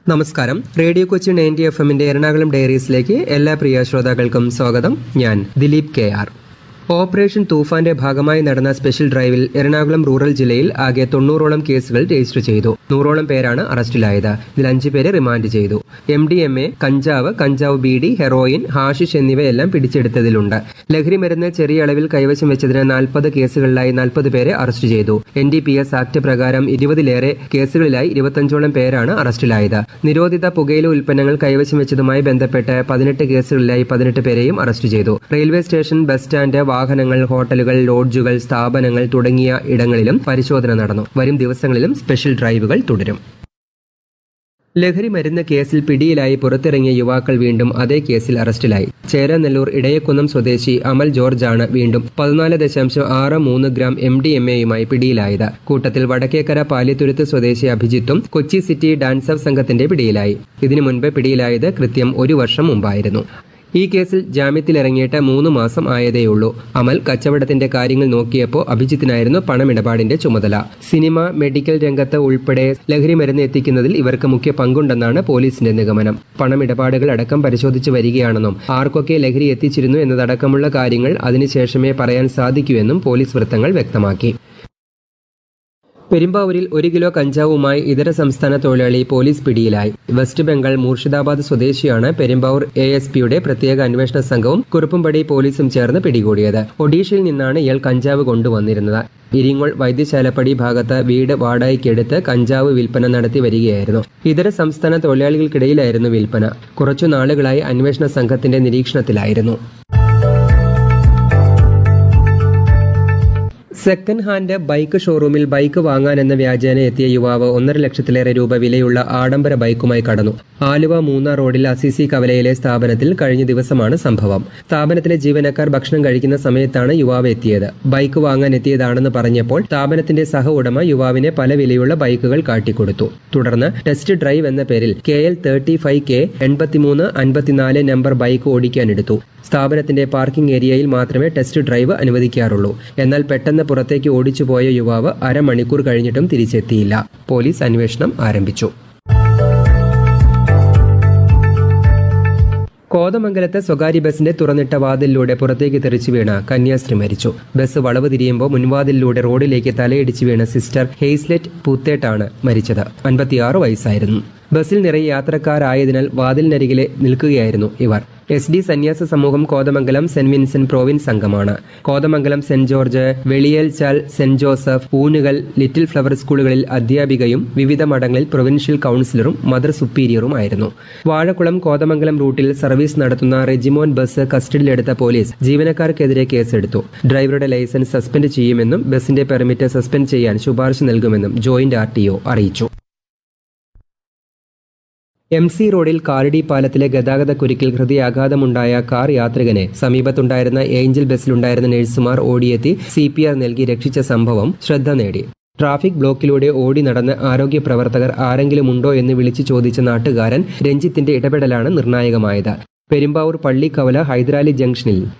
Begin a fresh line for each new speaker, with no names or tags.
നമസ്കാരം radio Kochi ninety F എമ്മിന്റെ എറണാകുളം ഡയറീസിലേക്ക് എല്ലാ പ്രിയ ശ്രോതാക്കൾക്കും സ്വാഗതം ഞാൻ ദിലീപ് കെ ആർ ഓപ്പറേഷൻ തൂഫാന്റെ ഭാഗമായി നടന്ന സ്പെഷ്യൽ ഡ്രൈവിൽ എറണാകുളം റൂറൽ ജില്ലയിൽ ആകെ തൊണ്ണൂറോളം കേസുകൾ രജിസ്റ്റർ ചെയ്തു നൂറോളം പേരാണ് അറസ്റ്റിലായത് ഇതിൽ അഞ്ചു പേരെ റിമാൻഡ് ചെയ്തു എം ഡി എം എ കഞ്ചാവ് കഞ്ചാവ് ബീഡി ഹെറോയിൻ ഹാഷിഷ് എന്നിവയെല്ലാം പിടിച്ചെടുത്തതിലുണ്ട് ലഹരി മരുന്ന് ചെറിയ അളവിൽ കൈവശം വെച്ചതിന് നാൽപ്പത് കേസുകളിലായി നാൽപ്പത് പേരെ അറസ്റ്റ് ചെയ്തു N D P S act പ്രകാരം ഇരുപതിലേറെ കേസുകളിലായി ഇരുപത്തഞ്ചോളം പേരാണ് അറസ്റ്റിലായത് നിരോധിത പുകയില ഉൽപ്പന്നങ്ങൾ കൈവശം വെച്ചതുമായി ബന്ധപ്പെട്ട് പതിനെട്ട് കേസുകളിലായി പതിനെട്ട് പേരെയും അറസ്റ്റ് ചെയ്തു റെയിൽവേ സ്റ്റേഷൻ ബസ് സ്റ്റാൻഡ് വാഹനങ്ങൾ ഹോട്ടലുകൾ ലോഡ്ജുകൾ സ്ഥാപനങ്ങൾ തുടങ്ങിയ ഇടങ്ങളിലും പരിശോധന നടന്നു വരും ദിവസങ്ങളിലും സ്പെഷ്യൽ ഡ്രൈവുകൾ തുടരും ലഹരി മരുന്ന് കേസിൽ പിടിയിലായി പുറത്തിറങ്ങിയ യുവാക്കൾ വീണ്ടും അതേ കേസിൽ അറസ്റ്റിലായി ചേരാനെല്ലൂർ ഇടയക്കുന്നം സ്വദേശി അമൽ ജോർജാണ് വീണ്ടും പതിനാല് ദശാംശം ആറ് മൂന്ന് ഗ്രാം എം ഡി എം എയുമായി പിടിയിലായത് കൂട്ടത്തിൽ വടക്കേക്കര പാലിത്തുരുത്ത് സ്വദേശി അഭിജിത്തും കൊച്ചി സിറ്റി ഡാൻസ് ഓഫ് സംഘത്തിന്റെ പിടിയിലായി ഇതിനു മുൻപ് പിടിയിലായത് കൃത്യം ഒരു വർഷം മുമ്പായിരുന്നു ഈ കേസിൽ ജാമ്യത്തിലിറങ്ങിയിട്ട് മൂന്ന് മാസം ആയതേയുള്ളൂ അമൽ കച്ചവടത്തിന്റെ കാര്യങ്ങൾ നോക്കിയപ്പോൾ അഭിജിത്തിനായിരുന്നു പണമിടപാടിന്റെ ചുമതല സിനിമ മെഡിക്കൽ രംഗത്ത് ഉൾപ്പെടെ ലഹരി മരുന്ന് എത്തിക്കുന്നതിൽ ഇവർക്ക് മുഖ്യ പങ്കുണ്ടെന്നാണ് പോലീസിന്റെ നിഗമനം പണമിടപാടുകൾ അടക്കം പരിശോധിച്ചു വരികയാണെന്നും ആർക്കൊക്കെ ലഹരി എത്തിച്ചിരുന്നു എന്നതടക്കമുള്ള കാര്യങ്ങൾ അതിനുശേഷമേ പറയാൻ സാധിക്കൂ എന്നും പോലീസ് വൃത്തങ്ങൾ വ്യക്തമാക്കി പെരുമ്പാവൂരിൽ ഒരു കിലോ കഞ്ചാവുമായി ഇതര സംസ്ഥാന തൊഴിലാളി പോലീസ് പിടിയിലായി വെസ്റ്റ് ബംഗാൾ മൂർഷിദാബാദ് സ്വദേശിയാണ് പെരുമ്പാവൂർ എ എസ് പിയുടെ പ്രത്യേക അന്വേഷണ സംഘവും കുറുപ്പുംപടി പോലീസും ചേർന്ന് പിടികൂടിയത് ഒഡീഷയിൽ നിന്നാണ് ഇയാൾ കഞ്ചാവ് കൊണ്ടുവന്നിരുന്നത് ഇരിങ്ങോൾ വൈദ്യശാലപ്പടി ഭാഗത്ത് വീട് വാടകയ്ക്കെടുത്ത് കഞ്ചാവ് വിൽപ്പന നടത്തി വരികയായിരുന്നു ഇതര സംസ്ഥാന തൊഴിലാളികൾക്കിടയിലായിരുന്നു വിൽപ്പന കുറച്ചു നാളുകളായി അന്വേഷണ സംഘത്തിന്റെ നിരീക്ഷണത്തിലായിരുന്നു സെക്കൻഡ് ഹാൻഡ് ബൈക്ക് ഷോറൂമിൽ ബൈക്ക് വാങ്ങാനെന്ന വ്യാജേന എത്തിയ യുവാവ് ഒന്നര ലക്ഷത്തിലേറെ രൂപ വിലയുള്ള ആഡംബര ബൈക്കുമായി കടന്നു ആലുവ മൂന്നാർ റോഡിൽ അസിസി കവലയിലെ സ്ഥാപനത്തിൽ കഴിഞ്ഞ ദിവസമാണ് സംഭവം സ്ഥാപനത്തിലെ ജീവനക്കാർ ഭക്ഷണം കഴിക്കുന്ന സമയത്താണ് യുവാവ് എത്തിയത് ബൈക്ക് വാങ്ങാൻ എത്തിയതാണെന്ന് പറഞ്ഞപ്പോൾ സ്ഥാപനത്തിന്റെ സഹ ഉടമ യുവാവിനെ പല വിലയുള്ള ബൈക്കുകൾ കാട്ടിക്കൊടുത്തു തുടർന്ന് ടെസ്റ്റ് ഡ്രൈവ് എന്ന പേരിൽ K L thirty five K എൺപത്തിമൂന്ന് അൻപത്തിനാല് നമ്പർ ബൈക്ക് ഓടിക്കാനെടുത്തു സ്ഥാപനത്തിന്റെ പാർക്കിംഗ് ഏരിയയിൽ മാത്രമേ ടെസ്റ്റ് ഡ്രൈവ് അനുവദിക്കാറുള്ളൂ എന്നാൽ പെട്ടെന്ന് പുറത്തേക്ക് ഓടിച്ചുപോയ യുവാവ് അരമണിക്കൂർ കഴിഞ്ഞിട്ടും തിരിച്ചെത്തിയില്ല പോലീസ് അന്വേഷണം ആരംഭിച്ചു കോതമംഗലത്തെ സ്വകാര്യ ബസിന്റെ തുറന്നിട്ട വാതിലിലൂടെ പുറത്തേക്ക് തെറിച്ചു വീണ കന്യാസ്ത്രീ മരിച്ചു ബസ് വളവ് തിരിയുമ്പോൾ മുൻവാതിലിലൂടെ റോഡിലേക്ക് തലയിടിച്ച് വീണ സിസ്റ്റർ ഹെയ്സ്ലെറ്റ് പൂത്തേട്ടാണ് മരിച്ചത് അൻപത്തിയാറ് വയസ്സായിരുന്നു ബസ്സിൽ നിറയെ യാത്രക്കാരായതിനാൽ വാതിലിനരികിലെ നിൽക്കുകയായിരുന്നു ഇവർ എസ് ഡി സന്യാസ സമൂഹം കോതമംഗലം സെന്റ് വിൻസെന്റ് പ്രോവിൻസ് സംഘമാണ് Kothamangalam saint George Veliyelchal saint Joseph Oonukal little flower സ്കൂളുകളിൽ അധ്യാപികയും വിവിധ മഠങ്ങളിൽ പ്രൊവിൻഷ്യൽ കൌൺസിലറും മദർ സുപ്പീരിയറുമായിരുന്നു വാഴക്കുളം കോതമംഗലം റൂട്ടിൽ സർവീസ് നടത്തുന്ന റെജിമോൻ ബസ് കസ്റ്റഡിയിലെടുത്ത പോലീസ് ജീവനക്കാർക്കെതിരെ കേസെടുത്തു ഡ്രൈവറുടെ ലൈസൻസ് സസ്പെൻഡ് ചെയ്യുമെന്നും ബസിന്റെ പെർമിറ്റ് സസ്പെൻഡ് ചെയ്യാൻ ശുപാർശ നൽകുമെന്നും ജോയിന്റ് ആർ അറിയിച്ചു എം സി റോഡിൽ കാലടി പാലത്തിലെ ഗതാഗത കുരുക്കിൽ ഹൃദയാഘാതമുണ്ടായ കാർ യാത്രികനെ സമീപത്തുണ്ടായിരുന്ന ഏഞ്ചൽ ബസ്സിലുണ്ടായിരുന്ന നഴ്സുമാർ ഓടിയെത്തി സി പി ആർ നൽകി രക്ഷിച്ച സംഭവം ശ്രദ്ധ നേടി ട്രാഫിക് ബ്ലോക്കിലൂടെ ഓടി നടന്ന് ആരോഗ്യ പ്രവർത്തകർ ആരെങ്കിലും ഉണ്ടോ എന്ന് വിളിച്ചു ചോദിച്ച നാട്ടുകാരൻ രഞ്ജിത്തിന്റെ ഇടപെടലാണ് നിർണായകമായത് പെരുമ്പാവൂർ പള്ളിക്കവല ഹൈദരാലി ജംഗ്ഷനിൽ